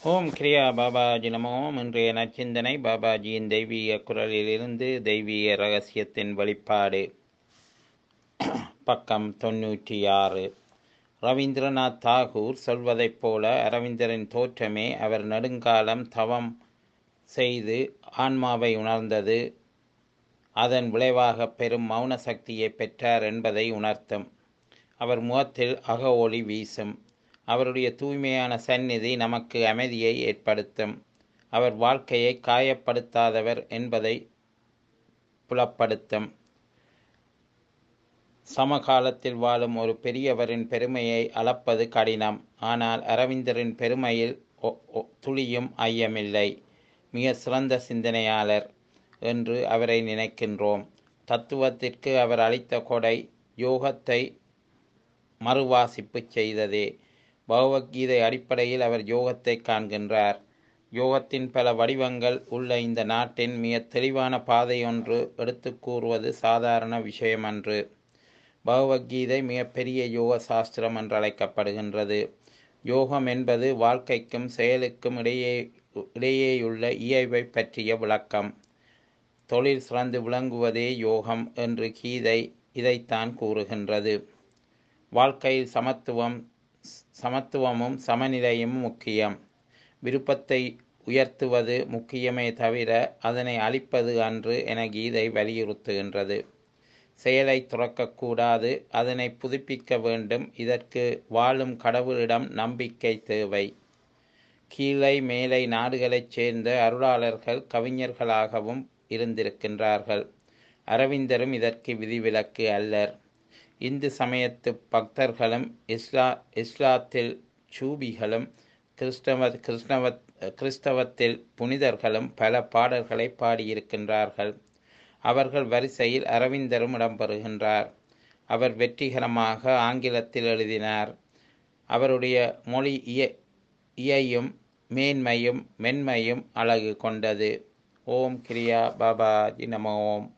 ஓம் கிரியா பாபாஜி நமோ இன்றைய நச்சிந்தனை பாபாஜியின் தெய்வீக குரலிலிருந்து தெய்வீக ரகசியத்தின் வெளிப்பாடு பக்கம் தொன்னூற்றி ஆறு ரவீந்திரநாத் தாகூர் சொல்வதைப் போல அரவிந்தரின் தோற்றமே அவர் நெடுங்காலம் தவம் செய்து ஆன்மாவை உணர்ந்தது அதன் விளைவாக பெரும் மௌன சக்தியை பெற்றார் என்பதை உணர்த்தும் அவர் முகத்தில் அக ஒளி வீசும் அவருடைய தூய்மையான சந்நிதி நமக்கு அமைதியை ஏற்படுத்தும் அவர் வாழ்க்கையை காயப்படுத்தாதவர் என்பதை புலப்படுத்தும் சமகாலத்தில் வாழும் ஒரு பெரியவரின் பெருமையை அளப்பது கடினம் ஆனால் அரவிந்தரின் பெருமையில் துளியும் ஐயமில்லை மிக சிறந்த சிந்தனையாளர் என்று அவரை நினைக்கின்றோம் தத்துவத்திற்கு அவர் அளித்த கொடை யோகத்தை மறுவாசிப்பு செய்ததே பகவத்கீதை அடிப்படையில் அவர் யோகத்தை காண்கின்றார் யோகத்தின் பல வடிவங்கள் உள்ள இந்த நாட்டின் மிக தெளிவான பாதை ஒன்று எடுத்து கூறுவது சாதாரண விஷயமன்று பகவத்கீதை மிகப்பெரிய யோக சாஸ்திரம் என்று அழைக்கப்படுகின்றது யோகம் என்பது வாழ்க்கைக்கும் செயலுக்கும் இடையே இடையேயுள்ள இயல்பை பற்றிய விளக்கம் தொழில் சிறந்து விளங்குவதே யோகம் என்று கீதை இதைத்தான் கூறுகின்றது வாழ்க்கையில் சமத்துவம் சமத்துவமும் சமநிலையும் முக்கியம் விருப்பத்தை உயர்த்துவது முக்கியமே தவிர அதனை அழிப்பது அன்று என கீதை வலியுறுத்துகின்றது செயலை துறக்கக்கூடாது அதனை புதுப்பிக்க வேண்டும் இதற்கு வாழும் கடவுளிடம் நம்பிக்கை தேவை கீழே மேலை நாடுகளைச் சேர்ந்த அருளாளர்கள் கவிஞர்களாகவும் இருந்திருக்கின்றார்கள் அரவிந்தரும் இதற்கு விதிவிலக்கு அல்லர் இந்து சமயத்து பக்தர்களும் இஸ்லா இஸ்லாத்தில் சூபிகளும் கிறிஸ்தவ கிறிஸ்தவ கிறிஸ்தவத்தில் புனிதர்களும் பல பாடல்களை பாடியிருக்கின்றார்கள் அவர்கள் வரிசையில் அரவிந்தரும் இடம்பெறுகின்றார் அவர் வெற்றிகரமாக ஆங்கிலத்தில் எழுதினார் அவருடைய மொழி இய இயையும் மேன்மையும் மென்மையும் அழகு கொண்டது ஓம் கிரியா பாபாஜி நம ஓம்